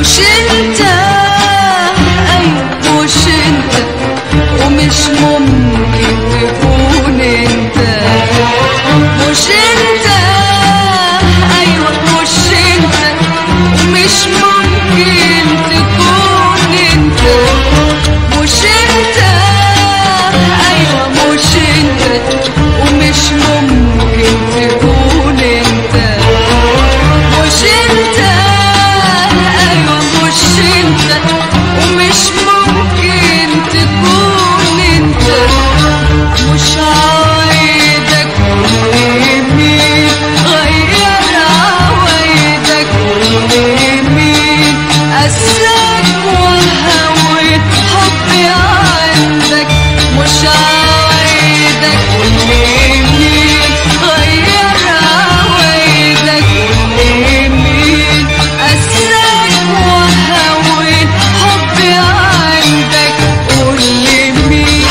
مش انت ايوه مش انت ومش ممكن تكون انت مش انت ايوه مش انت ومش ممكن تكون انت مش انت ايوه مش انت ومش ممكن تكون انت مش انت ايوه مش انت ومش ممكن تكون انت مش عوايدك مين غير عوايدك مين قساك وهويت حبي عندك مش عوايدك مين غير عوايدك مين قساك وهويت حبي عندك قول لي مين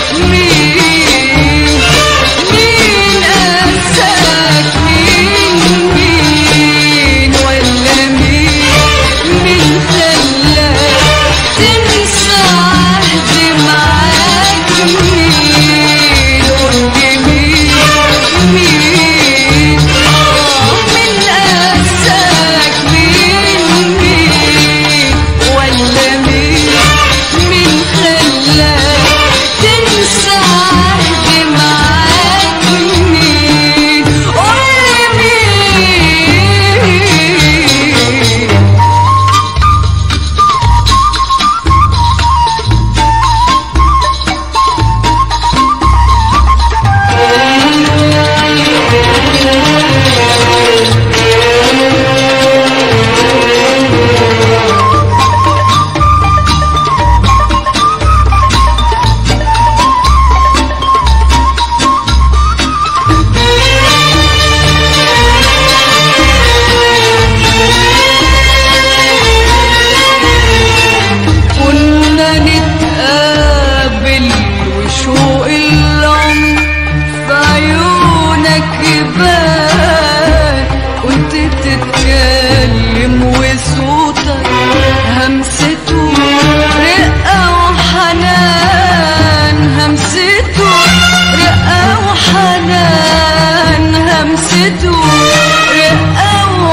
مين مين قساك مين مين ولا مين مين خلاك تنسى عهدي معاك مين قول لي مين مين آه مين قساك مين مين ولا مين مين خلاك تنسى عهدي معاك مين قول لي مين كنا نتقابل وشوق العمر في عيونك يبان كنت تتكلم وصوتك همسته رقة وحنان همسته رقة وحنان همسته رقة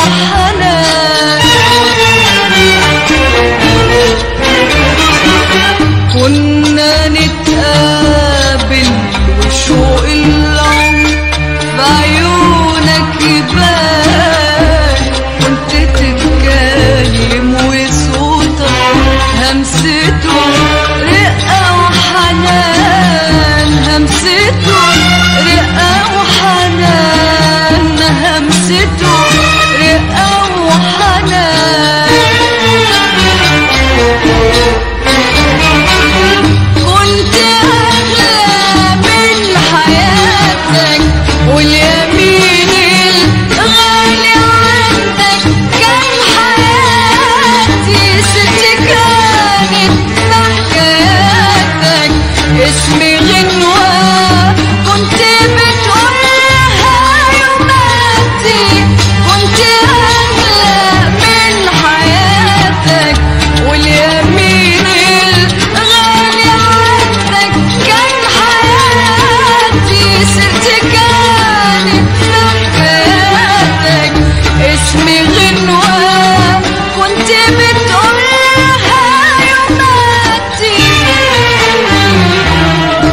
وحنان كنا نتقابل وشوق العمر في عيونك يبان كنت تتكلم وصوتك همسته رقة وحنان همسته رقة وحنان همسته رقة وحنان كنت أغلى من حياتك واليمين الغالي عندك كان حياتي ست كانت بحكاياتك اسمي غنوة كنت بتقولها يوماتي كنت أغلى من حياتك واليمين الغالي عندك كان حياتي ست كانت حكاياتك اسمي غنوة كنت بتقولها يوماتي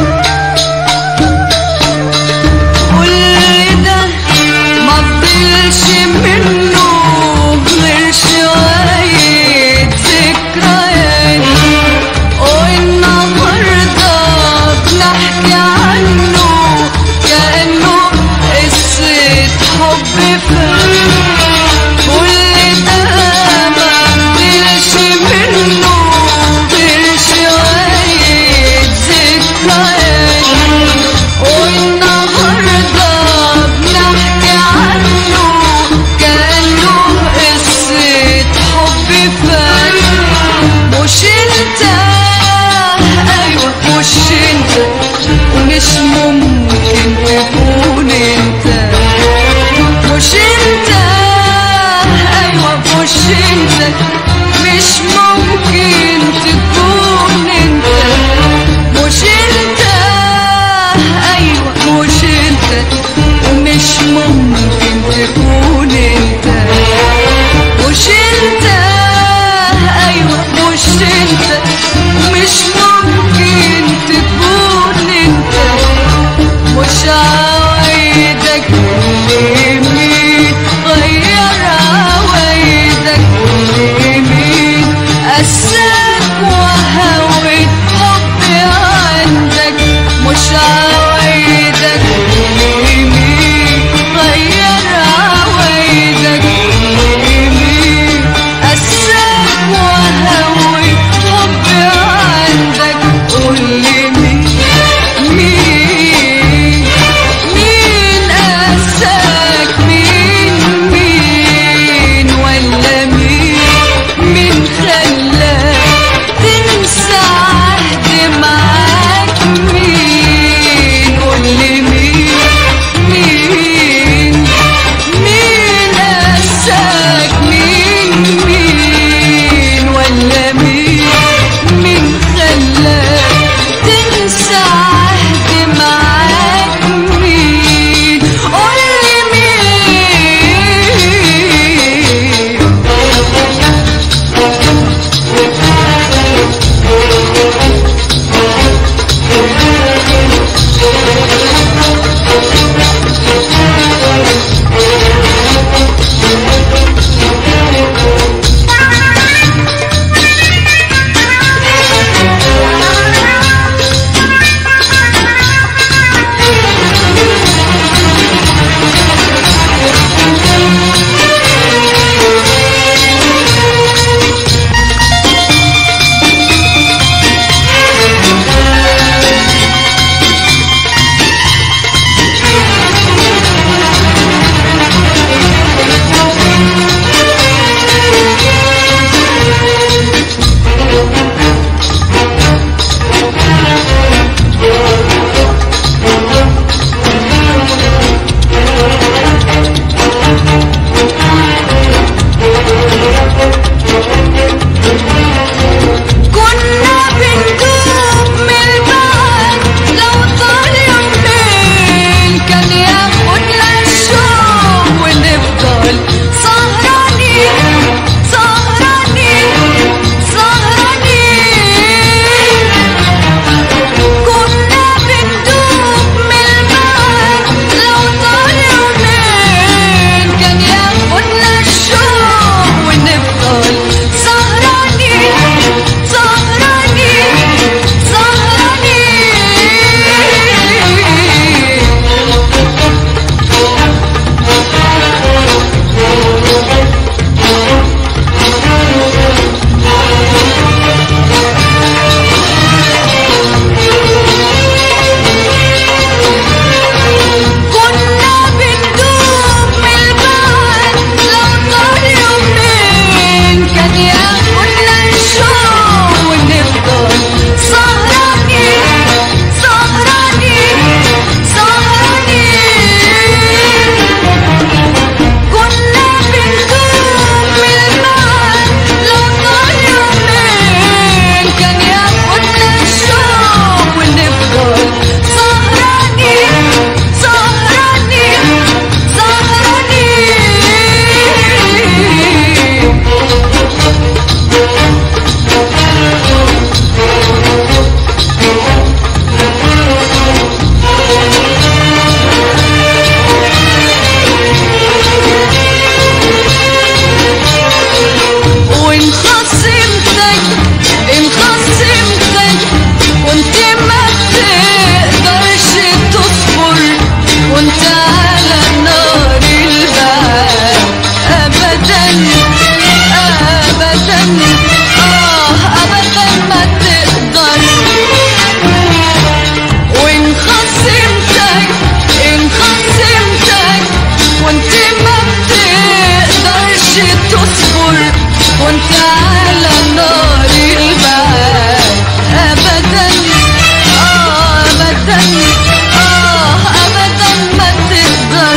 كنت على نار البعاد ابدا اه ابدا اه ابدا ما تقدر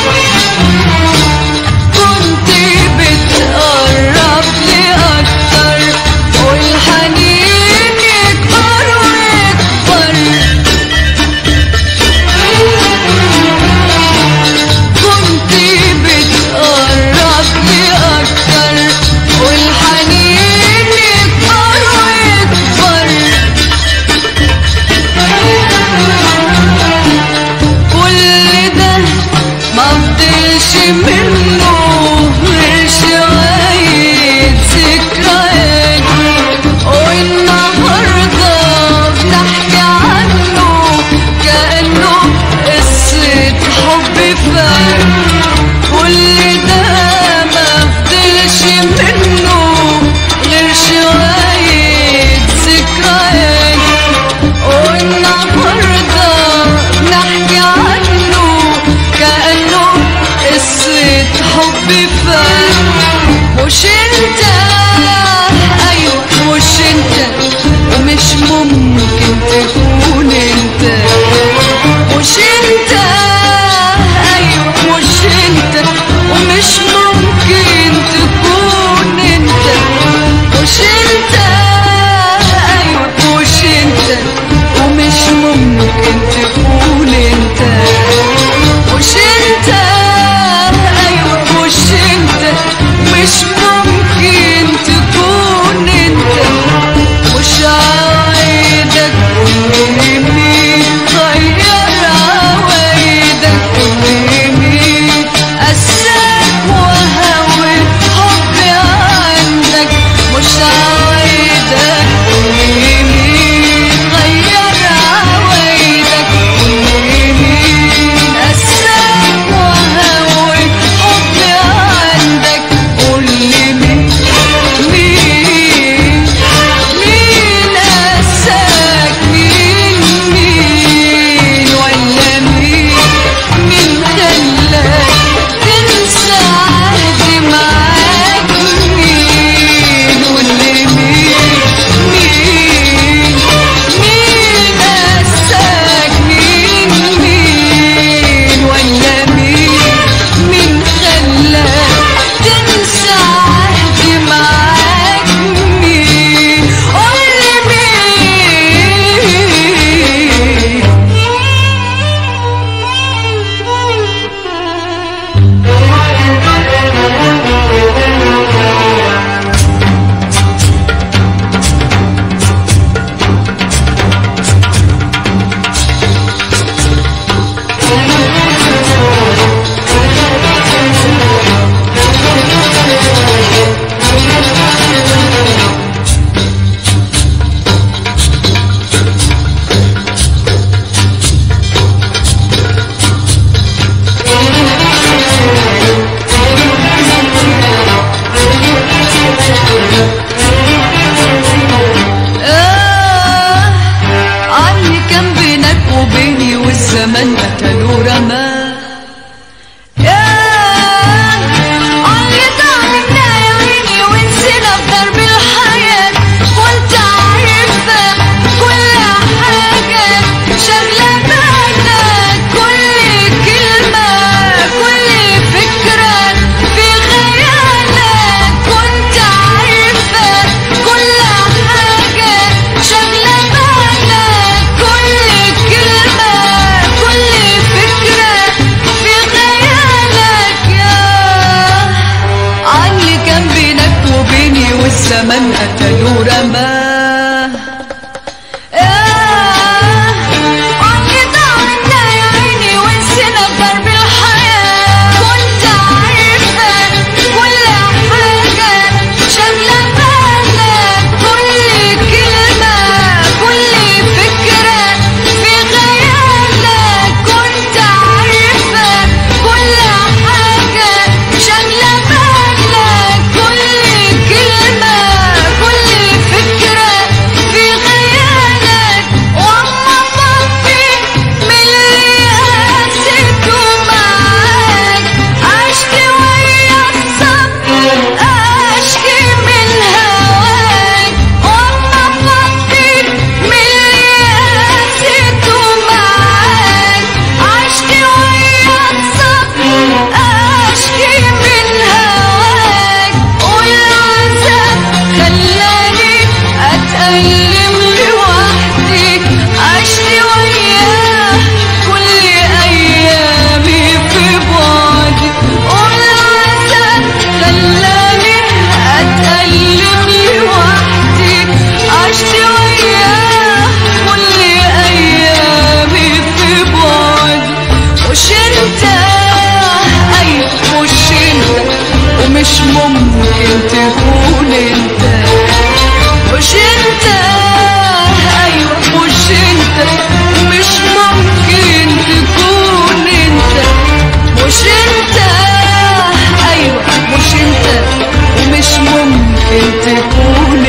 كنت بتقرب لي اكتر والحنين يكبر ويكبر كنت بتقرب لي اكتر والحنين يكبر ويكبر كل ده ما فضلش منه غير شوية ذكريات والنهاردة بنحكي عنه كأنه قصة حب فات كل ده ما فضلش منه غير شوية ذكريات والنهاردة بنحكي عنه كأنه قصة حب فات مش انت ايوه مش انت ومش ممكن تكون انت مش انت ايوه مش انت ومش ممكن تكون انت مش انت ايوه مش انت ومش ممكن تكون انت مش انت ايوه مش انت مش ممكن تكون انت مش عايدك كل مين غير عوايدك كل مين قساك وهوي حبي عندك مش عايدك كل مين غير عوايدك كل مين قساك وهوي حبي عندك قول لي مين مين مين قساك مين مين ولا مين مين خلاك تنسى عهدي معاك مين واللي مين مين مين قساك مين مين ولا مين مين خلاك تنسى عهدي معاك مين قولي مين آه عني كان بينك وبيني والزمن قتلوا رماه ياه عني ضاعنا يا عيني ونسينا في درب الحياة وانت عارفة كل حاجة شغلة بالك كل كلمة كل فكرة في خيالك كنت عارفة كل حاجة شغلة بالك كل كلمة كل فكرة في خيالك يا عني كان بينك وبيني والزمن قتلوا رماه آه عني ضاعنا يا عيني ونسينا في درب الحياة كنت عارفة كل حاجة شغلة بالك كل كلمة كل فكرة في خيالك كنت عارفة كل حاجة شغلة بالك كل كلمة كل فكرة ومش ممكن تكون انت مش انت ايوه مش انت مش ممكن تكون انت مش انت ايوه مش انت ومش ممكن تكون